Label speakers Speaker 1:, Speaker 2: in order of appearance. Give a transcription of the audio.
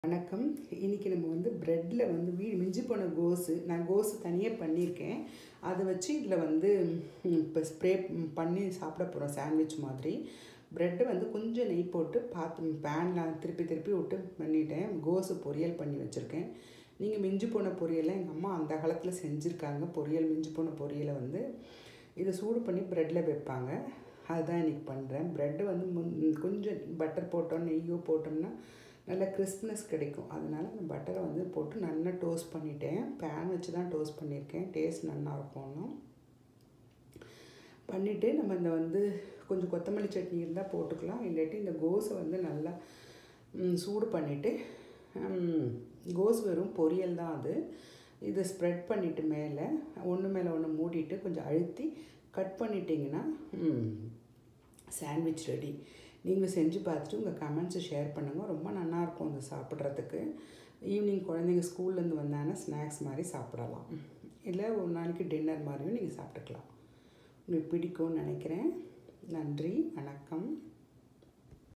Speaker 1: வணக்கம் இன்றைக்கி நம்ம வந்து ப்ரெட்டில் வந்து வீ மிஞ்சி போன கோஸு நான் கோஸு தனியாக பண்ணியிருக்கேன் அதை வச்சு இதில் வந்து இப்போ ஸ்ப்ரே பண்ணி சாப்பிட போகிறோம் சாண்ட்விச் மாதிரி ப்ரெட்டை வந்து கொஞ்சம் நெய் போட்டு பார்த்து பேனில் திருப்பி திருப்பி விட்டு பண்ணிட்டேன் கோஸு பொரியல் பண்ணி வச்சுருக்கேன் நீங்கள் மிஞ்சி போன பொரியலை எங்கள் அம்மா அந்த காலத்தில் செஞ்சுருக்காங்க பொரியல் மிஞ்சி போன பொரியலை வந்து இதை சூடு பண்ணி ப்ரெட்டில் வைப்பாங்க அதுதான் இன்றைக்கி பண்ணுறேன் ப்ரெட்டு வந்து முன் கொஞ்சம் பட்டர் போட்டோம் நெய்யோ போட்டோம்னா நல்ல கிறிஸ்ப்னஸ் கிடைக்கும் அதனால் அந்த பட்டரை வந்து போட்டு நல்லா டோஸ்ட் பண்ணிட்டேன் பேன் வச்சு தான் டோஸ்ட் பண்ணியிருக்கேன் டேஸ்ட் நல்லா இருக்கும்னு பண்ணிவிட்டு நம்ம இந்த வந்து கொஞ்சம் கொத்தமல்லி சட்னி இருந்தால் போட்டுக்கலாம் இல்லாட்டி இந்த கோஸை வந்து நல்லா சூடு பண்ணிவிட்டு கோஸ் வெறும் பொரியல் தான் அது இதை ஸ்ப்ரெட் பண்ணிவிட்டு மேலே ஒன்று மேலே ஒன்று மூடிட்டு கொஞ்சம் அழுத்தி கட் பண்ணிட்டீங்கன்னா சாண்ட்விச் ரெடி நீங்கள் செஞ்சு பார்த்துட்டு உங்கள் கமெண்ட்ஸை ஷேர் பண்ணுங்கள் ரொம்ப நல்லாயிருக்கும் அது சாப்பிட்றதுக்கு ஈவினிங் குழந்தைங்க ஸ்கூல்லேருந்து வந்தாங்கன்னா ஸ்நாக்ஸ் மாதிரி சாப்பிடலாம் இல்லை ஒரு நாளைக்கு டின்னர் மாதிரியும் நீங்கள் சாப்பிட்டுக்கலாம் உங்களுக்கு பிடிக்கும்னு நினைக்கிறேன் நன்றி வணக்கம்